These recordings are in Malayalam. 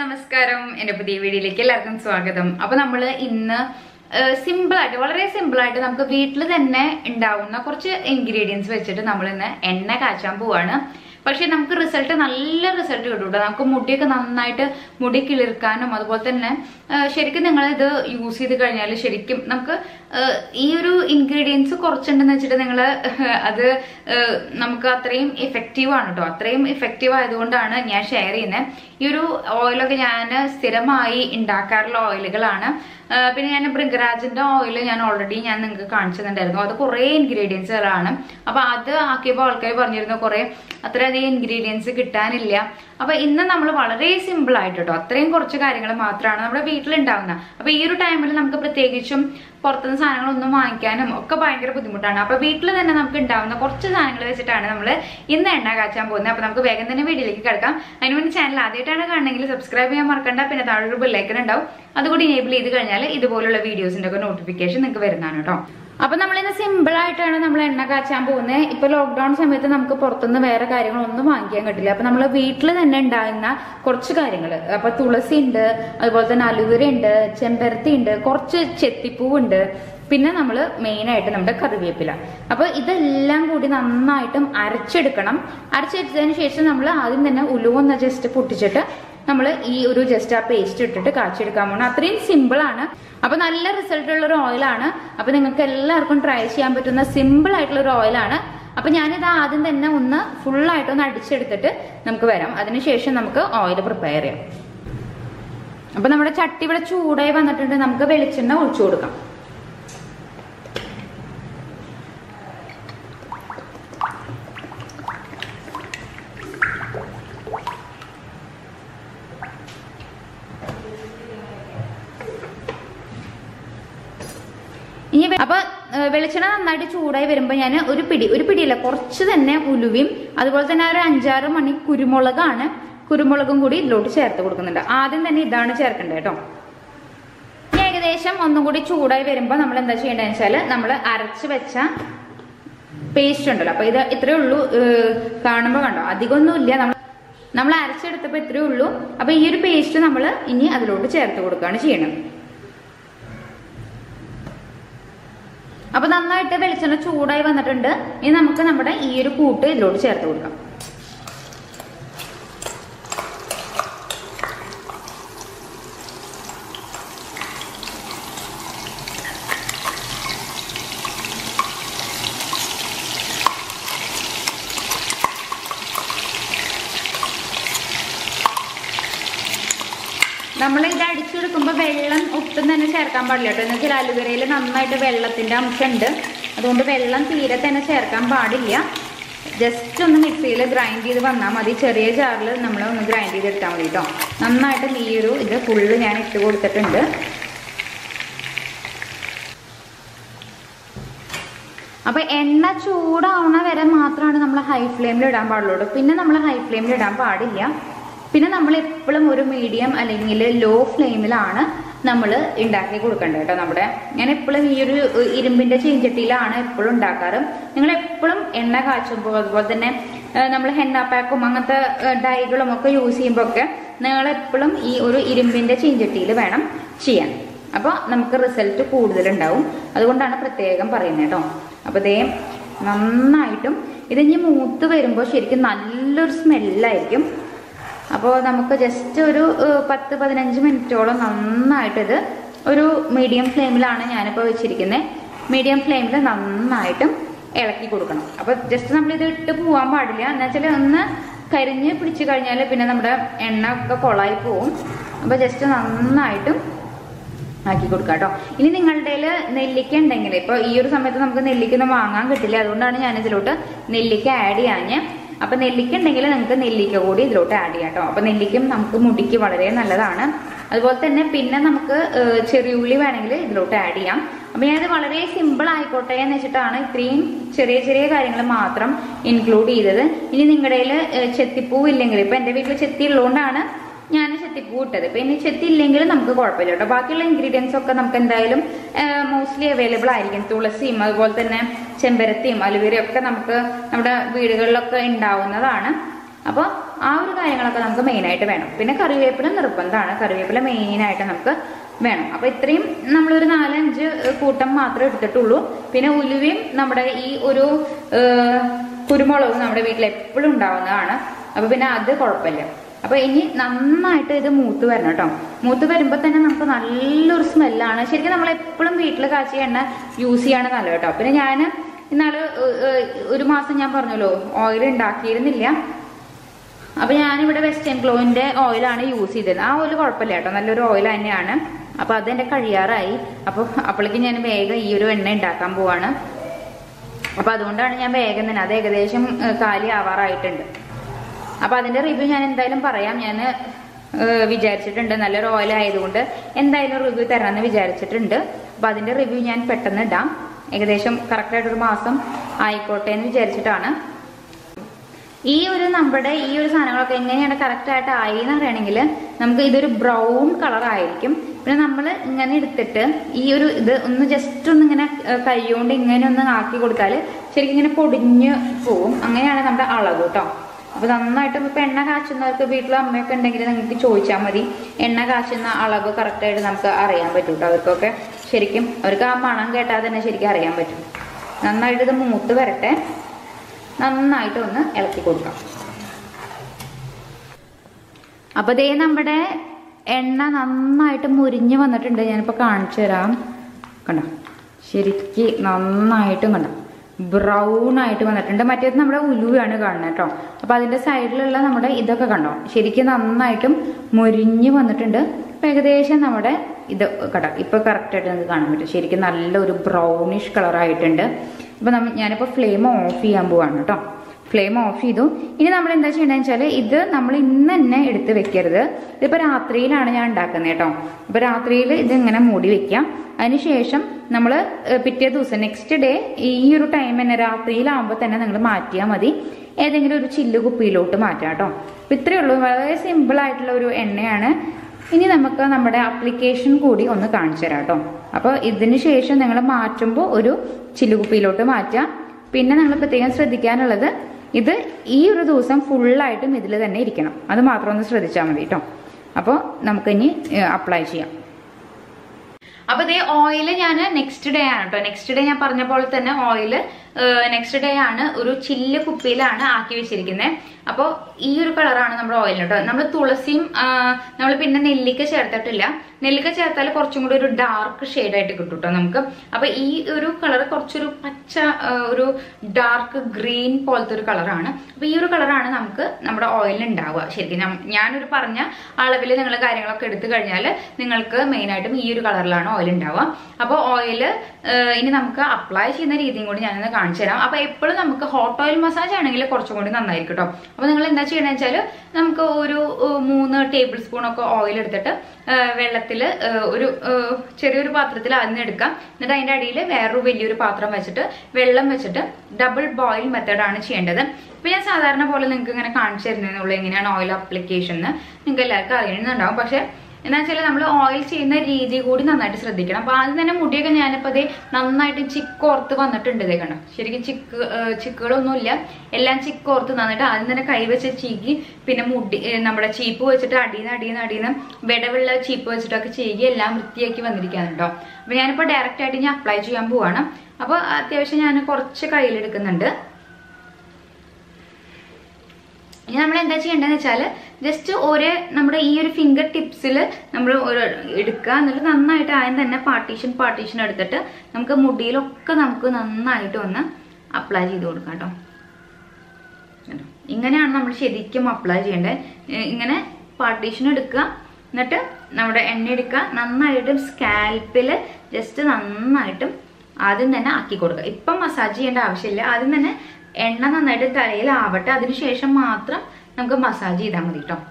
നമസ്കാരം എന്റെ പുതിയ വീഡിയോയിലേക്ക് എല്ലാവർക്കും സ്വാഗതം അപ്പൊ നമ്മള് ഇന്ന് സിമ്പിൾ ആയിട്ട് വളരെ സിമ്പിൾ ആയിട്ട് നമുക്ക് വീട്ടിൽ തന്നെ ഉണ്ടാവുന്ന കുറച്ച് ഇൻഗ്രീഡിയൻസ് വെച്ചിട്ട് നമ്മൾ ഇന്ന് എണ്ണ കാച്ചാൻ പോവാണ് പക്ഷെ നമുക്ക് റിസൾട്ട് നല്ല റിസൾട്ട് കിട്ടും കേട്ടോ നമുക്ക് മുടിയൊക്കെ നന്നായിട്ട് മുടി കിളിർക്കാനും അതുപോലെ തന്നെ ആ, ശരിക്കും നിങ്ങൾ ഇത് യൂസ് ചെയ്ത് കഴിഞ്ഞാൽ ശരിക്കും നമുക്ക് ആ, ഈ ഒരു ഇൻഗ്രീഡിയൻസ് കുറച്ചുണ്ടെന്ന് വെച്ചിട്ട് നിങ്ങൾ അത് ആ, നമുക്ക് അത്രയും എഫക്റ്റീവ് ആണ് കേട്ടോ അത്രയും എഫക്റ്റീവ് ആയതുകൊണ്ടാണ് ഞാൻ ഷെയർ ചെയ്യുന്നത് ഈ ഒരു ഓയിലൊക്കെ ഞാൻ സ്ഥിരമായി ഉണ്ടാക്കാറുള്ള ഓയിലുകളാണ് ആ, പിന്നെ ഞാൻ ബൃഗരാജിന്റെ ഓയിൽ ഞാൻ ഓൾറെഡി ഞാൻ നിങ്ങൾക്ക് കാണിച്ചു തന്നിട്ടുണ്ടായിരുന്നു അത് കുറേ ഇൻഗ്രീഡിയൻസുകളാണ് അപ്പൊ അത് ആക്കിയപ്പോൾ ആൾക്കാർ പറഞ്ഞിരുന്നു കുറെ അത്രയധികം ഇൻഗ്രീഡിയൻസ് കിട്ടാനില്ല അപ്പൊ ഇന്ന് നമ്മൾ വളരെ സിമ്പിൾ ആയിട്ട് കേട്ടോ അത്രയും കുറച്ച് കാര്യങ്ങൾ മാത്രമാണ് നമ്മുടെ വീട്ടിലുണ്ടാവുന്ന അപ്പൊ ഈ ഒരു ടൈമിൽ നമുക്ക് പ്രത്യേകിച്ചും പുറത്തുനിന്ന് സാധനങ്ങളൊന്നും വാങ്ങിക്കാനും ഒക്കെ ഭയങ്കര ബുദ്ധിമുട്ടാണ് അപ്പൊ വീട്ടിൽ തന്നെ നമുക്ക് ഉണ്ടാവുന്ന കുറച്ച് സാധനങ്ങൾ വെച്ചിട്ടാണ് നമ്മൾ ഇന്ന് എണ്ണ കാച്ചാൻ പോകുന്നത് അപ്പൊ നമുക്ക് വേഗം തന്നെ വീഡിയോയിലേക്ക് കിടക്കാം അതിനുവേണ്ടി ചാനൽ ആദ്യമായിട്ടാണ് കാണണമെങ്കിൽ സബ്സ്ക്രൈബ് ചെയ്യാൻ മറക്കണ്ട പിന്നെ താഴെ ഒരു ബെല്ലൈക്കൻ ഉണ്ടാവും അതുകൂടി എനേബിൾ ചെയ്ത് കഴിഞ്ഞാൽ ഇതുപോലുള്ള വീഡിയോസിന്റെ ഒക്കെ നോട്ടിഫിക്കേഷൻ നിങ്ങൾക്ക് വരുന്നതാണ് കേട്ടോ അപ്പൊ നമ്മൾ ഇന്ന് സിമ്പിൾ ആയിട്ടാണ് നമ്മൾ എണ്ണ കാച്ചാൻ പോകുന്നത് ഇപ്പൊ ലോക്ക്ഡൌൺ സമയത്ത് നമുക്ക് പുറത്തുനിന്ന് വേറെ കാര്യങ്ങളൊന്നും വാങ്ങിക്കാൻ കിട്ടില്ല അപ്പൊ നമ്മൾ വീട്ടിൽ തന്നെ ഉണ്ടാകുന്ന കുറച്ച് കാര്യങ്ങൾ അപ്പൊ തുളസി ഉണ്ട് അതുപോലെ തന്നെ അലുവര ഉണ്ട് ചെമ്പരത്തി ഉണ്ട് കുറച്ച് ചെത്തിപ്പൂവുണ്ട് പിന്നെ നമ്മൾ മെയിനായിട്ട് നമ്മുടെ കറിവേപ്പില അപ്പൊ ഇതെല്ലാം കൂടി നന്നായിട്ടും അരച്ചെടുക്കണം അരച്ചെടുത്തതിന് ശേഷം നമ്മൾ ആദ്യം തന്നെ ഉലുവൊന്ന് ജസ്റ്റ് പൊട്ടിച്ചിട്ട് നമ്മൾ ഈ ഒരു ജസ്റ്റ് ആ പേസ്റ്റ് ഇട്ടിട്ട് കാച്ചെടുക്കാൻ പോകണം അത്രയും സിമ്പിൾ ആണ് അപ്പൊ നല്ല റിസൾട്ട് ഉള്ള ഒരു ഓയിലാണ് അപ്പൊ നിങ്ങൾക്ക് എല്ലാവർക്കും ട്രൈ ചെയ്യാൻ പറ്റുന്ന സിമ്പിൾ ആയിട്ടുള്ള ഒരു ഓയിലാണ് അപ്പൊ ഞാനിത് ആദ്യം തന്നെ ഒന്ന് full ആയിട്ട് ഒന്ന് അടിച്ചെടുത്തിട്ട് നമുക്ക് വരാം അതിനുശേഷം നമുക്ക് ഓയിൽ പ്രിപ്പയർ ചെയ്യാം അപ്പൊ നമ്മുടെ ചട്ടി ഇവിടെ ചൂടായി വന്നിട്ടുണ്ട് നമുക്ക് വെളിച്ചെണ്ണ ഒഴിച്ചു കൊടുക്കാം ഇനി വെ- അപ്പൊ ഏ, വെളിച്ചെണ്ണ നന്നായിട്ട് ചൂടായി വരുമ്പോ ഞാൻ ഒരു പിടി ഒരു പിടിയല്ല കുറച്ച് തന്നെ ഉലുവയും അതുപോലെ തന്നെ ഒരു അഞ്ചാറ് മണി കുരുമുളകാണ് കുരുമുളകും കൂടി ഇതിലോട്ട് ചേർത്ത് കൊടുക്കുന്നുണ്ട് ആദ്യം തന്നെ ഇതാണ് ചേർക്കേണ്ടത് കേട്ടോ ഇനി ഏകദേശം ഒന്നും കൂടി ചൂടായി വരുമ്പോ നമ്മൾ എന്താ ചെയ്യേണ്ടതെന്ന് വെച്ചാല് നമ്മൾ അരച്ച് വെച്ച പേസ്റ്റ് ഉണ്ടല്ലോ അപ്പൊ ഇത് ഇത്രയേ ഉള്ളൂ ഏഹ്, കാണുമ്പോ കണ്ടോ അധികമൊന്നും ഇല്ല നമ്മൾ നമ്മൾ അരച്ചെടുത്തപ്പോ ഇത്രയേ ഉള്ളൂ അപ്പൊ ഈ ഒരു പേസ്റ്റ് നമ്മൾ ഇനി അതിലോട്ട് ചേർത്ത് കൊടുക്കുകയാണ് ചെയ്യണം അപ്പൊ നന്നായിട്ട് വെളിച്ചെണ്ണ ചൂടായി വന്നിട്ടുണ്ട് ഇനി നമുക്ക് നമ്മുടെ ഈ ഒരു കൂട്ട് ഇതിലോട്ട് ചേർത്ത് കൊടുക്കാം നമ്മൾ ഇത് അടിച്ചെടുക്കുമ്പോൾ വെള്ളം ഒട്ടും തന്നെ ചേർക്കാൻ പാടില്ല കേട്ടോ എന്ന് വെച്ചാൽ അലുവരയിൽ നന്നായിട്ട് വെള്ളത്തിന്റെ അംശം ഉണ്ട് അതുകൊണ്ട് വെള്ളം തീരെ തന്നെ ചേർക്കാൻ പാടില്ല ജസ്റ്റ് ഒന്ന് മിക്സിയിൽ ഗ്രൈൻഡ് ചെയ്ത് വന്നാൽ മതി ചെറിയ ജാറിൽ നമ്മൾ ഒന്ന് ഗ്രൈൻഡ് ചെയ്തെടുത്താൽ മതി കേട്ടോ നന്നായിട്ട് ഈ ഒരു ഇത് ഫുള്ള് ഞാൻ ഇട്ട് കൊടുത്തിട്ടുണ്ട് അപ്പൊ എണ്ണ ചൂടാവണ വരെ മാത്രമാണ് നമ്മൾ ഹൈ ഫ്ലെയിമിൽ ഇടാൻ പാടുള്ളൂ പിന്നെ നമ്മൾ ഹൈ ഫ്ലെയിമിൽ ഇടാൻ പാടില്ല പിന്നെ നമ്മൾ എപ്പോഴും ഒരു മീഡിയം അല്ലെങ്കിൽ ലോ ഫ്ലെയിമിലാണ് നമ്മൾ ഉണ്ടാക്കി കൊടുക്കേണ്ടത് കേട്ടോ നമ്മുടെ ഞാൻ എപ്പോഴും ഈ ഒരു ഇരുമ്പിന്റെ ചീഞ്ചട്ടിയിലാണ് എപ്പോഴും ഉണ്ടാക്കാറ് നിങ്ങൾ എപ്പോഴും എണ്ണ കാച്ചുമ്പോൾ അതുപോലെ തന്നെ നമ്മൾ ഹെന്ന പാക്കും അങ്ങനത്തെ ഏഹ്, ഡൈകളും ഒക്കെ യൂസ് ചെയ്യുമ്പോൾ ഒക്കെ നിങ്ങൾ എപ്പോഴും ഈ ഒരു ഇരുമ്പിന്റെ ചീഞ്ചട്ടിയിൽ വേണം ചെയ്യാൻ അപ്പോൾ നമുക്ക് റിസൾട്ട് കൂടുതലുണ്ടാവും അതുകൊണ്ടാണ് പ്രത്യേകം പറയുന്നത് കേട്ടോ അപ്പോൾ ഇതേ നന്നായിട്ടും ഇതിഞ്ഞ് മൂത്ത് വരുമ്പോൾ ശരിക്കും നല്ലൊരു സ്മെല്ലായിരിക്കും അപ്പോൾ നമുക്ക് ജസ്റ്റ് ഒരു ഏഹ്, പത്ത് പതിനഞ്ച് മിനിറ്റോളം നന്നായിട്ട് ഇത് ഒരു മീഡിയം ഫ്ലെയിമിലാണ് ഞാനിപ്പോൾ വെച്ചിരിക്കുന്നത് മീഡിയം ഫ്ലെയിമിൽ നന്നായിട്ടും ഇളക്കി കൊടുക്കണം അപ്പോൾ ജസ്റ്റ് നമ്മൾ ഇത് ഇട്ട് പോകാൻ പാടില്ല എന്ന് വെച്ചാൽ ഒന്ന് കരിഞ്ഞ് പിടിച്ചു കഴിഞ്ഞാൽ പിന്നെ നമ്മുടെ എണ്ണ ഒക്കെ കൊളായി പോവും അപ്പോൾ ജസ്റ്റ് നന്നായിട്ടും ആക്കി കൊടുക്കാം കേട്ടോ ഇനി നിങ്ങളുടെ നെല്ലിക്ക ഉണ്ടെങ്കിൽ ഇപ്പൊ ഈ ഒരു സമയത്ത് നമുക്ക് നെല്ലിക്ക ഒന്നും വാങ്ങാൻ കിട്ടില്ല അതുകൊണ്ടാണ് ഞാൻ ഇതിലോട്ട് നെല്ലിക്ക ആഡ് ചെയ്യാഞ്ഞ് അപ്പൊ നെല്ലിക്ക ഉണ്ടെങ്കിൽ നിങ്ങൾക്ക് നെല്ലിക്ക കൂടി ഇതിലോട്ട് ആഡ് ചെയ്യാം കേട്ടോ അപ്പൊ നെല്ലിക്കും നമുക്ക് മുടിക്ക് വളരെ നല്ലതാണ് അതുപോലെ തന്നെ പിന്നെ നമുക്ക് ഏഹ്, ചെറിയുള്ളി വേണമെങ്കിൽ ഇതിലോട്ട് ആഡ് ചെയ്യാം അപ്പൊ ഞാനിത് വളരെ സിമ്പിൾ ആയിക്കോട്ടെ എന്ന് വെച്ചിട്ടാണ് ഇത്രയും ചെറിയ ചെറിയ കാര്യങ്ങൾ മാത്രം ഇൻക്ലൂഡ് ചെയ്തത് ഇനി നിങ്ങളുടെ ചെത്തിപ്പൂ ഇല്ലെങ്കിൽ ഇപ്പൊ എന്റെ വീട്ടിൽ ചെത്തി ഉള്ളതുകൊണ്ടാണ് ഞാൻ ചെത്തിപ്പൂ ഇട്ടത് ഇപ്പൊ ഇനി ചെത്തി ഇല്ലെങ്കിൽ നമുക്ക് കുഴപ്പമില്ല കേട്ടോ ബാക്കിയുള്ള ഇൻഗ്രീഡിയൻസ് ഒക്കെ നമുക്ക് എന്തായാലും മോസ്റ്റ്ലി അവൈലബിൾ ആയിരിക്കും തുളസിയും അതുപോലെ തന്നെ ചെമ്പരത്തിയും അലുവരയും ഒക്കെ നമുക്ക് നമ്മുടെ വീടുകളിലൊക്കെ ഉണ്ടാവുന്നതാണ് അപ്പോൾ ആ ഒരു കാര്യങ്ങളൊക്കെ നമുക്ക് മെയിനായിട്ട് വേണം പിന്നെ കറിവേപ്പില നിർബന്ധമാണ് കറിവേപ്പില മെയിനായിട്ട് നമുക്ക് വേണം അപ്പൊ ഇത്രയും നമ്മളൊരു നാലഞ്ച് കൂട്ടം മാത്രമേ എടുത്തിട്ടുള്ളൂ പിന്നെ ഉലുവയും നമ്മുടെ ഈ ഒരു ഏഹ്, കുരുമുളകും നമ്മുടെ വീട്ടിൽ എപ്പോഴും ഉണ്ടാവുന്നതാണ് അപ്പൊ പിന്നെ അത് കുഴപ്പമില്ല അപ്പൊ ഇനി നന്നായിട്ട് ഇത് മൂത്ത് വരണം കേട്ടോ മൂത്ത് വരുമ്പോൾ തന്നെ നമുക്ക് നല്ലൊരു സ്മെല്ലാണ് ശരിക്കും നമ്മൾ എപ്പോഴും വീട്ടിൽ കാച്ചിയ എണ്ണ യൂസ് ചെയ്യാണ് നല്ലത് കേട്ടോ പിന്നെ ഞാൻ ഇന്നാള് ഏഹ്, ഏഹ്, ഒരു മാസം ഞാൻ പറഞ്ഞല്ലോ ഓയിൽ ഉണ്ടാക്കിയിരുന്നില്ല അപ്പൊ ഞാനിവിടെ വെസ്റ്റേൺ ഗ്ലോവിന്റെ ഓയിലാണ് യൂസ് ചെയ്തത് ആ ഓയിൽ കുഴപ്പമില്ല കേട്ടോ നല്ലൊരു ഓയിൽ തന്നെയാണ് അപ്പൊ അതെന്റെ കഴിയാറായി അപ്പൊ അപ്പോഴേക്കും ഞാൻ വേഗം ഈ ഒരു എണ്ണ ഉണ്ടാക്കാൻ പോവാണ് അപ്പൊ അതുകൊണ്ടാണ് ഞാൻ വേഗം തന്നെ അത് ഏകദേശം ഏഹ്, കാലി ആവാറായിട്ടുണ്ട് അപ്പൊ അതിന്റെ റിവ്യൂ ഞാൻ എന്തായാലും പറയാം ഞാൻ വിചാരിച്ചിട്ടുണ്ട് നല്ലൊരു ഓയിൽ ആയതുകൊണ്ട് എന്തായാലും റിവ്യൂ തരാമെന്ന് വിചാരിച്ചിട്ടുണ്ട് അപ്പൊ അതിന്റെ റിവ്യൂ ഞാൻ പെട്ടെന്ന് ഇടാം ഏകദേശം കറക്റ്റ് ആയിട്ട് ഒരു മാസം ആയിക്കോട്ടെ എന്ന് വിചാരിച്ചിട്ടാണ് ഈ ഒരു നമ്മുടെ ഈ ഒരു സാധനങ്ങളൊക്കെ എങ്ങനെയാണ് കറക്റ്റ് ആയിട്ട് ആയി എന്ന് അറിയണമെങ്കിൽ നമുക്ക് ഇതൊരു ബ്രൗൺ കളർ ആയിരിക്കും പിന്നെ നമ്മൾ ഇങ്ങനെ എടുത്തിട്ട് ഈ ഒരു ഇത് ഒന്ന് ജസ്റ്റ് ഒന്ന് ഇങ്ങനെ ഏഹ്, കൈകൊണ്ട് ഇങ്ങനെ ഒന്ന് ആക്കി കൊടുത്താൽ ശരിക്കും ഇങ്ങനെ പൊടിഞ്ഞ് പോവും അങ്ങനെയാണ് നമ്മുടെ അളവ് കേട്ടോ അപ്പൊ നന്നായിട്ട് ഇപ്പൊ എണ്ണ കാച്ചുന്നവർക്ക് വീട്ടിൽ അമ്മയൊക്കെ ഉണ്ടെങ്കിൽ നിങ്ങൾക്ക് ചോദിച്ചാൽ മതി എണ്ണ കാച്ചുന്ന അളവ് കറക്റ്റ് ആയിട്ട് നമുക്ക് അറിയാൻ പറ്റും കേട്ടോ അവർക്കൊക്കെ ശരിക്കും അവർക്ക് ആ മണം കേട്ടാൽ തന്നെ ശരിക്കും അറിയാൻ പറ്റും നന്നായിട്ട് ഇത് മൂത്ത് വരട്ടെ നന്നായിട്ട് ഒന്ന് ഇളക്കി കൊടുക്കാം അപ്പൊ ദേ നമ്മുടെ എണ്ണ നന്നായിട്ട് മുരിഞ്ഞ് വന്നിട്ടുണ്ട് ഞാനിപ്പോ കാണിച്ചു തരാം കണ്ടോ ശരിക്ക് നന്നായിട്ടും കണ്ടോ ബ്രൗൺ ആയിട്ട് വന്നിട്ടുണ്ട് മറ്റേത് നമ്മുടെ ഉലുവയാണ് കാണുന്നത് കേട്ടോ അപ്പൊ അതിന്റെ സൈഡിലുള്ള നമ്മുടെ ഇതൊക്കെ കണ്ടോ ശരിക്കും നന്നായിട്ടും മുരിഞ്ഞ് വന്നിട്ടുണ്ട് ഇപ്പൊ ഏകദേശം നമ്മുടെ ഇത് കണ്ടോ ഇപ്പൊ കറക്റ്റ് ആയിട്ട് നമുക്ക് കാണാൻ പറ്റും ശരിക്കും നല്ലൊരു ബ്രൗണിഷ് കളർ ആയിട്ടുണ്ട് ഇപ്പൊ നമ്മ ഞാനിപ്പോ ഫ്ലെയിം ഓഫ് ചെയ്യാൻ പോവാണ് കേട്ടോ ഫ്ലെയിം ഓഫ് ചെയ്തു ഇനി നമ്മൾ എന്താ ചെയ്യണമെന്ന് വെച്ചാൽ ഇത് നമ്മൾ ഇന്ന് തന്നെ എടുത്ത് വെക്കരുത് ഇതിപ്പോ രാത്രിയിലാണ് ഞാൻ ഉണ്ടാക്കുന്നത് കേട്ടോ അപ്പൊ രാത്രിയിൽ ഇത് ഇങ്ങനെ മൂടി വെക്കാം അതിനുശേഷം നമ്മൾ പിറ്റേ ദിവസം നെക്സ്റ്റ് ഡേ ഈ ഒരു ടൈം തന്നെ രാത്രിയിലാവുമ്പോൾ തന്നെ നിങ്ങൾ മാറ്റിയാൽ മതി ഏതെങ്കിലും ഒരു ചില്ല് കുപ്പിയിലോട്ട് മാറ്റാം കേട്ടോ അപ്പൊ ഇത്രയേ ഉള്ളൂ വളരെ സിമ്പിൾ ആയിട്ടുള്ള ഒരു എണ്ണയാണ് ഇനി നമുക്ക് നമ്മുടെ ആപ്ലിക്കേഷൻ കൂടി ഒന്ന് കാണിച്ചു തരാം കേട്ടോ അപ്പോൾ ഇതിന് ശേഷം നിങ്ങൾ മാറ്റുമ്പോൾ ഒരു ചില്ലുകുപ്പിയിലോട്ട് മാറ്റാം പിന്നെ നിങ്ങൾ പ്രത്യേകം ശ്രദ്ധിക്കാനുള്ളത് ഇത് ഈ ഒരു ദിവസം ഫുള്ളായിട്ടും ഇതിൽ തന്നെ ഇരിക്കണം അത് മാത്രം ഒന്ന് ശ്രദ്ധിച്ചാൽ മതി കേട്ടോ അപ്പോൾ നമുക്കിനി അപ്ലൈ ചെയ്യാം അപ്പൊ ഇതേ ഓയില് ഞാൻ നെക്സ്റ്റ് ഡേ ആണ് കേട്ടോ നെക്സ്റ്റ് ഡേ ഞാൻ പറഞ്ഞ പോലെ തന്നെ ഓയില് നെക്സ്റ്റ് ഡേ ആണ് ഒരു ചില്ല് കുപ്പിയിലാണ് ആക്കി വെച്ചിരിക്കുന്നത് അപ്പോൾ ഈ ഒരു കളറാണ് നമ്മുടെ ഓയിൽ കേട്ടോ നമ്മൾ തുളസിയും നമ്മൾ പിന്നെ നെല്ലിക്ക ചേർത്തിട്ടില്ല നെല്ലിക്ക ചേർത്താൽ കുറച്ചും കൂടി ഒരു ഡാർക്ക് ആയിട്ട് കിട്ടും കേട്ടോ നമുക്ക് അപ്പൊ ഈ ഒരു കളർ കുറച്ചൊരു പച്ച ആ, ഒരു ഡാർക്ക് ഗ്രീൻ പോലത്തെ ഒരു കളറാണ് അപ്പൊ ഈ ഒരു കളറാണ് നമുക്ക് നമ്മുടെ ഓയിലിൽ ഉണ്ടാവുക ശരിക്കും ഞാൻ- ഞാനൊരു പറഞ്ഞ അളവിൽ നിങ്ങൾ കാര്യങ്ങളൊക്കെ എടുത്തു കഴിഞ്ഞാൽ നിങ്ങൾക്ക് മെയിനായിട്ടും ഈ ഒരു കളറിലാണ് ഓയിൽ ഉണ്ടാവുക അപ്പോൾ ഓയിൽ ഇനി നമുക്ക് അപ്ലൈ ചെയ്യുന്ന രീതിയും കൂടി ഞാനൊന്ന് കാണിച്ചു തരാം അപ്പൊ എപ്പോഴും നമുക്ക് ഹോട്ട് ഓയിൽ മസാജ് ആണെങ്കിൽ കുറച്ചും കൂടി നന്നായിരിക്കും കേട്ടോ അപ്പൊ നിങ്ങൾ എന്താ ചെയ്യണമെന്ന് വെച്ചാൽ നമുക്ക് ഒരു ഏഹ്, മൂന്ന് ടേബിൾ സ്പൂൺ ഒക്കെ ഓയിൽ എടുത്തിട്ട് വെള്ളത്തിൽ ഒരു ഏഹ്, ചെറിയൊരു പാത്രത്തിൽ ആദ്യം എടുക്കാം എന്നിട്ട് അതിന്റെ അടിയിൽ വേറൊരു വലിയൊരു പാത്രം വെച്ചിട്ട് വെള്ളം വെച്ചിട്ട് ഡബിൾ ബോയിൽ മെത്തേഡാണ് ചെയ്യേണ്ടത് ഇപ്പൊ ഞാൻ സാധാരണ പോലെ നിങ്ങൾക്ക് ഇങ്ങനെ കാണിച്ചു തരുന്നതെന്നുള്ളൂ എങ്ങനെയാണ് ഓയിൽ അപ്ലിക്കേഷൻ എന്ന് നിങ്ങൾക്ക് എല്ലാവർക്കും അറിയുന്നുണ്ടാവും പക്ഷെ എന്താ വെച്ചാൽ നമ്മൾ ഓയിൽ ചെയ്യുന്ന രീതി കൂടി നന്നായിട്ട് ശ്രദ്ധിക്കണം അപ്പൊ ആദ്യം തന്നെ മുടിയൊക്കെ ഞാനിപ്പോ അതേ നന്നായിട്ട് ചിക്കോർത്ത് വന്നിട്ടുണ്ട് ഇതേ കണ്ടോ ശരിക്കും ചിക്ക് ഏഹ് ചിക്കുകളൊന്നുമില്ല എല്ലാം ചിക്കോർത്ത് നന്നായിട്ട് ആദ്യം തന്നെ കൈവച്ച് ചീകി പിന്നെ മുടി ഏഹ് നമ്മുടെ ചീപ്പ് വെച്ചിട്ട് അടിയുന്ന അടിയുന്ന അടിയുന്ന വിടവുള്ള ചീപ്പ് വെച്ചിട്ടൊക്കെ ചീകി എല്ലാം വൃത്തിയാക്കി വന്നിരിക്കുകയാണ് കേട്ടോ അപ്പൊ ഞാനിപ്പോ ഡയറക്റ്റ് ആയിട്ട് ഞാൻ അപ്ലൈ ചെയ്യാൻ പോവാണ് അപ്പൊ അത്യാവശ്യം ഞാൻ കുറച്ച് കയ്യിലെടുക്കുന്നുണ്ട് ഇനി നമ്മൾ എന്താ ചെയ്യേണ്ടതെന്ന് വെച്ചാൽ ജസ്റ്റ് ഒരു നമ്മുടെ ഈ ഒരു ഫിംഗർ ടിപ്സിൽ നമ്മൾ ഒരു എടുക്കുക എന്നിട്ട് നന്നായിട്ട് ആദ്യം തന്നെ പാർട്ടീഷൻ പാർട്ടീഷൻ എടുത്തിട്ട് നമുക്ക് മുടിയിലൊക്കെ നമുക്ക് നന്നായിട്ട് ഒന്ന് അപ്ലൈ ചെയ്ത് കൊടുക്കാം കേട്ടോ കണ്ടോ? ഇങ്ങനെയാണ് നമ്മൾ ശരിക്കും അപ്ലൈ ചെയ്യേണ്ടത് ഏ, ഇങ്ങനെ പാർട്ടീഷൻ എടുക്കുക എന്നിട്ട് നമ്മുടെ എണ്ണ എടുക്കുക നന്നായിട്ട് സ്കാൽപ്പിൽ ജസ്റ്റ് നന്നായിട്ടും ആദ്യം തന്നെ ആക്കി കൊടുക്കുക ഇപ്പം മസാജ് ചെയ്യേണ്ട ആവശ്യമില്ല ആദ്യം തന്നെ എണ്ണ നന്നായിട്ട് തലയിലാവട്ടെ അതിനുശേഷം മാത്രം നമുക്ക് മസാജ് ചെയ്താൽ മതി കേട്ടോ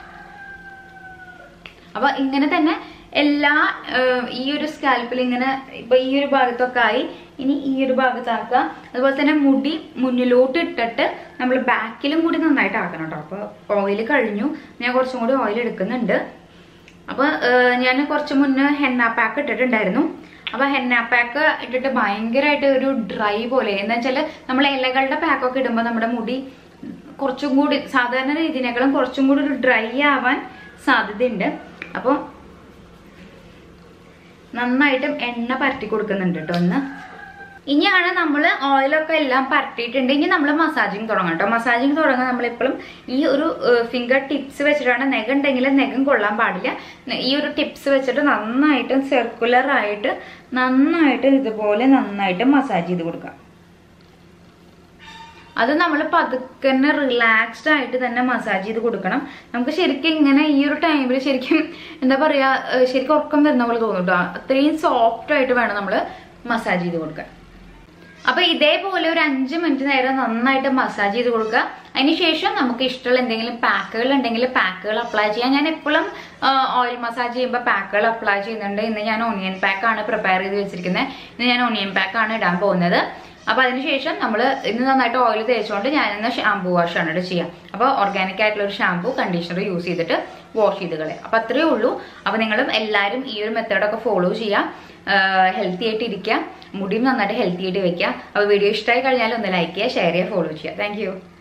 അപ്പൊ ഇങ്ങനെ തന്നെ എല്ലാ ഏഹ്, ഈ ഒരു സ്കാൽപ്പിൽ ഇങ്ങനെ ഇപ്പൊ ഈ ഒരു ഭാഗത്തൊക്കെ ആയി ഇനി ഈ ഒരു ഭാഗത്താക്കുക അതുപോലെ തന്നെ മുടി മുന്നിലോട്ട് ഇട്ടിട്ട് നമ്മൾ ബാക്കിലും കൂടി നന്നായിട്ട് ആക്കണം കേട്ടോ അപ്പൊ ഓയിൽ കഴിഞ്ഞു ഞാൻ കുറച്ചും കൂടി ഓയിൽ എടുക്കുന്നുണ്ട് അപ്പൊ ഞാൻ കുറച്ച് മുന്നേ ഹെന്ന പാക്ക് ഇട്ടിട്ടുണ്ടായിരുന്നു അപ്പൊ ഹെന്ന പാക്ക് ഇട്ടിട്ട് ഭയങ്കരമായിട്ട് ഒരു ഡ്രൈ പോലെ എന്താ വെച്ചാല് നമ്മൾ ഇലകളുടെ പാക്കൊക്കെ ഇടുമ്പോൾ നമ്മുടെ മുടി കുറച്ചും കൂടി സാധാരണ രീതിനേക്കാളും കുറച്ചും കൂടി ഒരു ഡ്രൈ ആവാൻ സാധ്യതയുണ്ട് അപ്പം നന്നായിട്ടും എണ്ണ പരട്ടി കൊടുക്കുന്നുണ്ട് കേട്ടോ ഒന്ന് ഇനിയാണ് നമ്മൾ ഓയിലൊക്കെ എല്ലാം പരട്ടിയിട്ടുണ്ട് ഇനി നമ്മൾ മസാജിങ് തുടങ്ങാം കേട്ടോ മസാജിങ് തുടങ്ങാൻ നമ്മളെപ്പോഴും ഈ ഒരു ഫിംഗർ ടിപ്സ് വെച്ചിട്ടാണ് നെഗം ഉണ്ടെങ്കിൽ നെഗം കൊള്ളാൻ പാടില്ല ന- ഈ ഒരു ടിപ്സ് വെച്ചിട്ട് നന്നായിട്ട് സർക്കുലർ ആയിട്ട് നന്നായിട്ട് ഇതുപോലെ നന്നായിട്ട് മസാജ് ചെയ്ത് കൊടുക്കാം അത് നമ്മൾ പതുക്കെ തന്നെ റിലാക്സ്ഡ് ആയിട്ട് തന്നെ മസാജ് ചെയ്ത് കൊടുക്കണം നമുക്ക് ശരിക്കും ഇങ്ങനെ ഈ ഒരു ടൈമിൽ ശരിക്കും എന്താ പറയാ ഏഹ് ശരിക്കും ഉറക്കം വരുന്ന പോലെ തോന്നും കേട്ടോ അത്രയും സോഫ്റ്റ് ആയിട്ട് വേണം നമ്മൾ മസാജ് ചെയ്ത് കൊടുക്കാൻ അപ്പൊ ഇതേപോലെ ഒരു അഞ്ച് മിനിറ്റ് നേരം നന്നായിട്ട് മസാജ് ചെയ്ത് കൊടുക്കുക അതിനുശേഷം നമുക്ക് ഇഷ്ടമുള്ള എന്തെങ്കിലും പാക്കുകൾ ഉണ്ടെങ്കിൽ പാക്കുകൾ അപ്ലൈ ചെയ്യാം ഞാൻ എപ്പോഴും ഓയിൽ മസാജ് ചെയ്യുമ്പോൾ പാക്കുകൾ അപ്ലൈ ചെയ്യുന്നുണ്ട് ഇന്ന് ഞാൻ ഓണിയൻ പാക്ക് ആണ് പ്രിപ്പയർ ചെയ്ത് വെച്ചിരിക്കുന്നത് ഇന്ന് ഞാൻ ഓണിയൻ പാക്ക് ആണ് ഇടാൻ പോകുന്നത് അപ്പൊ അതിനുശേഷം നമ്മൾ ഇന്ന് നന്നായിട്ട് ഓയിൽ തേച്ചുകൊണ്ട് ഞാൻ ഇന്ന് ഷാംപൂ വാഷ് ആണ് ഇവിടെ ചെയ്യാം അപ്പോൾ ഓർഗാനിക് ആയിട്ടുള്ള ഒരു ഷാംപൂ കണ്ടീഷണർ യൂസ് ചെയ്തിട്ട് വാഷ് ചെയ്ത് കളയാം അപ്പൊ അത്രയേ ഉള്ളൂ അപ്പൊ നിങ്ങളും എല്ലാവരും ഈ ഒരു മെത്തേഡൊക്കെ ഫോളോ ചെയ്യാം ഹെൽത്തി ആയിട്ട് ഇരിക്കുക മുടിയും നന്നായിട്ട് ഹെൽത്തി ആയിട്ട് വെക്കുക അപ്പോൾ വീഡിയോ ഇഷ്ടമായി കഴിഞ്ഞാൽ ഒന്ന് ലൈക്ക് ചെയ്യുക ഷെയർ ചെയ്യുക ഫോളോ ചെയ്യുക താങ്ക്